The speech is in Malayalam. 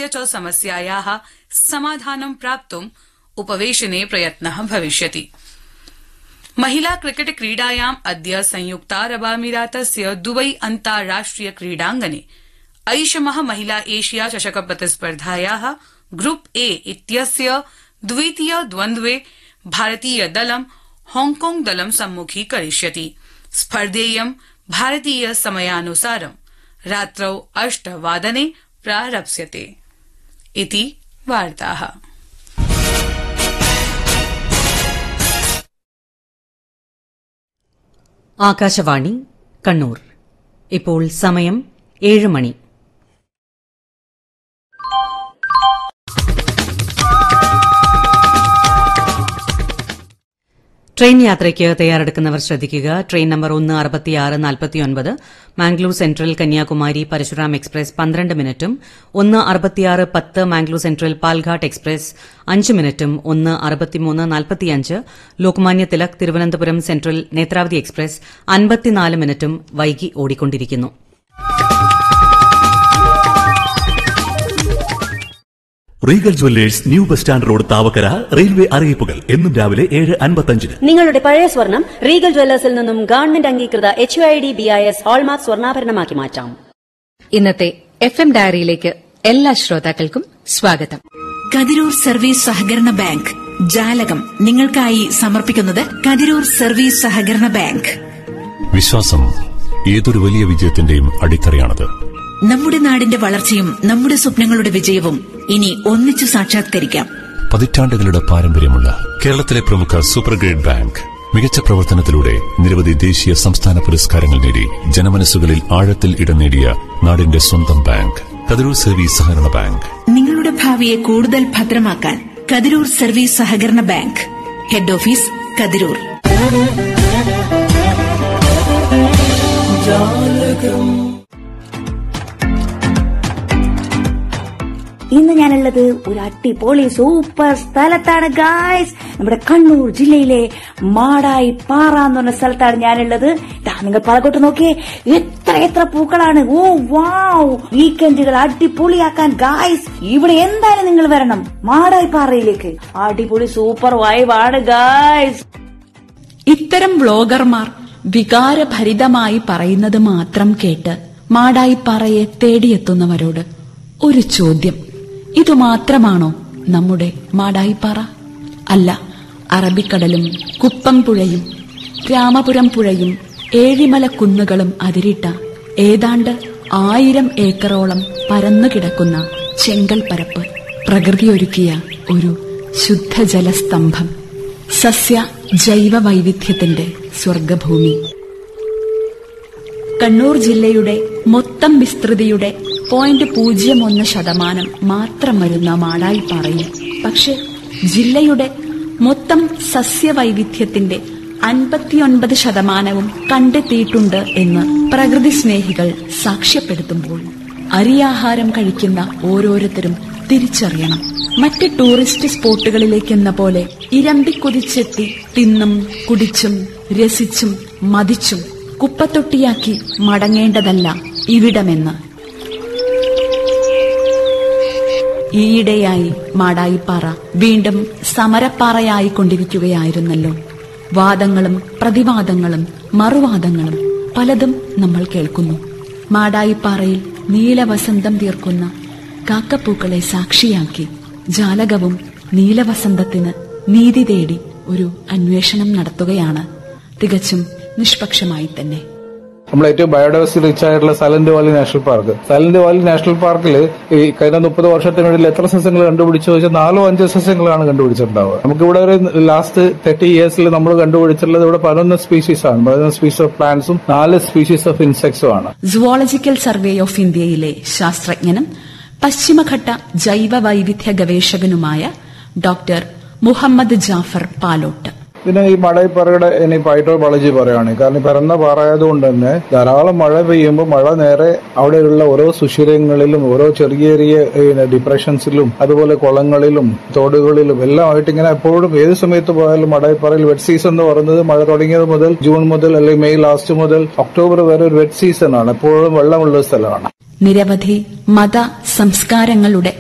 जलस्य च समस्यायाः समाधानं प्राप्तुम् उपवेशने प्रयत्नः भविष्यति महिला क्रिकेट क्रीडायाम् अद्य संयुक्तारबामीरातस्य दुबई अन्ताराष्ट्रिय क्रीडाङ्गणे ऐषम महिला एशिया चषक प्रतिस्पर्धाया ग्रुप ए इत्यस्य द्वितीय द्वन्द्वे भारतीय दलं हांगकांग दलं सम्मुखीकरिष्यति स्पर्धेयं भारतीय समयानुसारं रात्रौ अष्टवादने प्रारप्स्यते इति वार्ताः ആകാശവാണി കണ്ണൂർ ഇപ്പോൾ സമയം ഏഴ് മണി ട്രെയിൻ യാത്രയ്ക്ക് തയ്യാറെടുക്കുന്നവർ ശ്രദ്ധിക്കുക ട്രെയിൻ നമ്പർ ഒന്ന് അറുപത്തിയാറ് നാൽപ്പത്തിയൊൻപത് മാംഗ്ലൂർ സെൻട്രൽ കന്യാകുമാരി പരശുറാം എക്സ്പ്രസ് പന്ത്രണ്ട് മിനിറ്റും ഒന്ന് അറുപത്തിയാറ് പത്ത് മാംഗ്ലൂർ സെൻട്രൽ പാൽഘാട്ട് എക്സ്പ്രസ് അഞ്ച് മിനിറ്റും ഒന്ന് അറുപത്തിമൂന്ന് നാൽപ്പത്തിയഞ്ച് ലോക്മാന്യ തിലക് തിരുവനന്തപുരം സെൻട്രൽ നേത്രാവതി എക്സ്പ്രസ് അൻപത്തിനാല് മിനിറ്റും വൈകി ഓടിക്കൊണ്ടിരിക്കുന്നു Regal jewellers new bus stand road Thavakkara railway അറിയിപ്പുകൾ എന്നും രാവിലെ ഏഴ് അൻപത്തഞ്ചിന് നിങ്ങളുടെ പഴയ സ്വർണം റീഗൽ ജ്വല്ലേഴ്സിൽ നിന്നും ഗവൺമെന്റ് അംഗീകൃത H I D B I S hallmark സ്വർണ്ണാഭരണമാക്കി മാറ്റാം ഇന്നത്തെ എഫ് എം ഡയറിയിലേക്ക് എല്ലാ ശ്രോതാക്കൾക്കും സ്വാഗതം കതിരൂർ സർവീസ് സഹകരണ ബാങ്ക് ജാലകം നിങ്ങൾക്കായി സമർപ്പിക്കുന്നത് കതിരൂർ സർവീസ് സഹകരണ ബാങ്ക് വിശ്വാസം ഏതൊരു വലിയ വിജയത്തിന്റെയും അടിത്തറയാണത് നമ്മുടെ നാടിന്റെ വളർച്ചയും നമ്മുടെ സ്വപ്നങ്ങളുടെ വിജയവും ഇനി ഒന്നിച്ചു സാക്ഷാത്കരിക്കാം പതിറ്റാണ്ടുകളുടെ പാരമ്പര്യമുള്ള കേരളത്തിലെ പ്രമുഖ സൂപ്പർ ഗ്രേഡ് ബാങ്ക് മികച്ച പ്രവർത്തനത്തിലൂടെ നിരവധി ദേശീയ സംസ്ഥാന പുരസ്കാരങ്ങൾ നേടി ജനമനസ്സുകളിൽ ആഴത്തിൽ ഇടം നേടിയ നാടിന്റെ സ്വന്തം ബാങ്ക് കതിരൂർ സർവീസ് സഹകരണ ബാങ്ക് നിങ്ങളുടെ ഭാവിയെ കൂടുതൽ ഭദ്രമാക്കാൻ കതിരൂർ സർവീസ് സഹകരണ ബാങ്ക് ഹെഡ് ഓഫീസ് കതിരൂർ ഇന്ന് ഞാനുള്ളത് ഒരു അടിപൊളി സൂപ്പർ സ്ഥലത്താണ് ഗായ്സ് നമ്മുടെ കണ്ണൂർ ജില്ലയിലെ മാടായി പാറ എന്ന് പറഞ്ഞ സ്ഥലത്താണ് ഞാനുള്ളത് ദാ നിങ്ങൾ പഴകോട്ട് നോക്കിയേ എത്ര എത്ര പൂക്കളാണ് ഓ വാവ് വീക്കെൻഡുകൾ അടിപൊളിയാക്കാൻ ഗായ്സ് ഇവിടെ എന്തായാലും നിങ്ങൾ വരണം മാടായി പാറയിലേക്ക് അടിപൊളി സൂപ്പർ വൈബാണ് ഗായ്സ് ഇത്തരം വ്ളോഗർമാർ വികാരഭരിതമായി പറയുന്നത് മാത്രം കേട്ട് മാടായിപ്പാറയെ തേടിയെത്തുന്നവരോട് ഒരു ചോദ്യം ഇതുമാത്രമാണോ നമ്മുടെ മാടായിപ്പാറ അല്ല അറബിക്കടലും കുപ്പം പുഴയും രാമപുരം പുഴയും ഏഴിമല കുന്നുകളും അതിരിട്ട ഏതാണ്ട് ആയിരം ഏക്കറോളം പരന്നുകിടക്കുന്ന ചെങ്കൽ പരപ്പ് പ്രകൃതിയൊരുക്കിയ ഒരു ശുദ്ധജലസ്തംഭം സസ്യ ജൈവ വൈവിധ്യത്തിന്റെ സ്വർഗഭൂമി കണ്ണൂർ ജില്ലയുടെ മൊത്തം വിസ്തൃതിയുടെ പോയിന്റ് പൂജ്യം ഒന്ന് ശതമാനം മാത്രം വരുന്ന മാടായിപ്പാറയിൽ പക്ഷെ ജില്ലയുടെ മൊത്തം സസ്യവൈവിധ്യത്തിന്റെ അൻപത്തിയൊൻപത് ശതമാനവും കണ്ടെത്തിയിട്ടുണ്ട് എന്ന് പ്രകൃതി സ്നേഹികൾ സാക്ഷ്യപ്പെടുത്തുമ്പോൾ അരിയാഹാരം കഴിക്കുന്ന ഓരോരുത്തരും തിരിച്ചറിയണം മറ്റ് ടൂറിസ്റ്റ് സ്പോട്ടുകളിലേക്കെന്ന പോലെ ഇരമ്പിക്കുതിച്ചെത്തി തിന്നും കുടിച്ചും രസിച്ചും മതിച്ചും കുപ്പത്തൊട്ടിയാക്കി മടങ്ങേണ്ടതല്ല ഇവിടമെന്ന് ഈയിടെയായി മാടായിപ്പാറ വീണ്ടും സമരപ്പാറയായി കൊണ്ടിരിക്കുകയായിരുന്നല്ലോ വാദങ്ങളും പ്രതിവാദങ്ങളും മറുവാദങ്ങളും പലതും നമ്മൾ കേൾക്കുന്നു മാടായിപ്പാറയിൽ നീലവസന്തം തീർക്കുന്ന കാക്കപ്പൂക്കളെ സാക്ഷിയാക്കി ജാലകവും നീലവസന്തത്തിന് നീതി തേടി ഒരു അന്വേഷണം നടത്തുകയാണ് തികച്ചും നിഷ്പക്ഷമായി തന്നെ നമ്മൾ ഏറ്റവും ബയോഡൈവേഴ്സിറ്റി റിച്ച് ആയിട്ടുള്ള Silent Valley National Park Silent Valley National പാർക്കിൽ ഈ കഴിഞ്ഞ മുപ്പത് വർഷത്തിനുള്ളിൽ എത്ര സസ്യങ്ങൾ കണ്ടുപിടിച്ചു വെച്ചാൽ നാലോ അഞ്ചോ സസ്യങ്ങളാണ് കണ്ടുപിടിച്ചിട്ടുണ്ടാവുക നമുക്ക് ഇവിടെ ഒരു ലാസ്റ്റ് തേർട്ടി ഇയേഴ്സിൽ നമ്മൾ കണ്ടുപിടിച്ചിട്ടുള്ളത് ഇവിടെ പതിനൊന്ന് സ്പീഷീസ് ആണ് പതിനൊന്ന് സ്പീഷീസ് ഓഫ് പ്ലാന്റ്സും നാല് സ്പീഷീസ് ഓഫ് ഇൻസെക്ട്സും ആണ് സുവോളജിക്കൽ സർവേ ഓഫ് ഇന്ത്യയിലെ ശാസ്ത്രജ്ഞനും പശ്ചിമഘട്ട ജൈവ വൈവിധ്യ ഗവേഷകനുമായ ഡോക്ടർ മുഹമ്മദ് ജാഫർ പാലോട്ട് പിന്നെ ഈ മടയിപ്പാറയുടെ ഇനി പൈറ്റോബോളജി പറയുകയാണ് കാരണം ഈ പരന്ന പാറയായതുകൊണ്ട് തന്നെ ധാരാളം മഴ പെയ്യുമ്പോൾ മഴ നേരെ അവിടെയുള്ള ഓരോ സുഷിരങ്ങളിലും ഓരോ ചെറിയ ചെറിയ പിന്നെ ഡിപ്രഷൻസിലും അതുപോലെ കുളങ്ങളിലും തോടുകളിലും എല്ലാം ആയിട്ട് ഇങ്ങനെ എപ്പോഴും ഏത് സമയത്ത് പോയാലും മടയിപ്പാറയിൽ വെറ്റ് സീസൺ എന്ന് പറയുന്നത് മഴ തുടങ്ങിയത് മുതൽ ജൂൺ മുതൽ അല്ലെങ്കിൽ മെയ് ലാസ്റ്റ് മുതൽ ഒക്ടോബർ വരെ ഒരു വെറ്റ് സീസൺ ആണ് എപ്പോഴും വെള്ളമുള്ള സ്ഥലമാണ് നിരവധി മത സംസ്കാരങ്ങളുടെ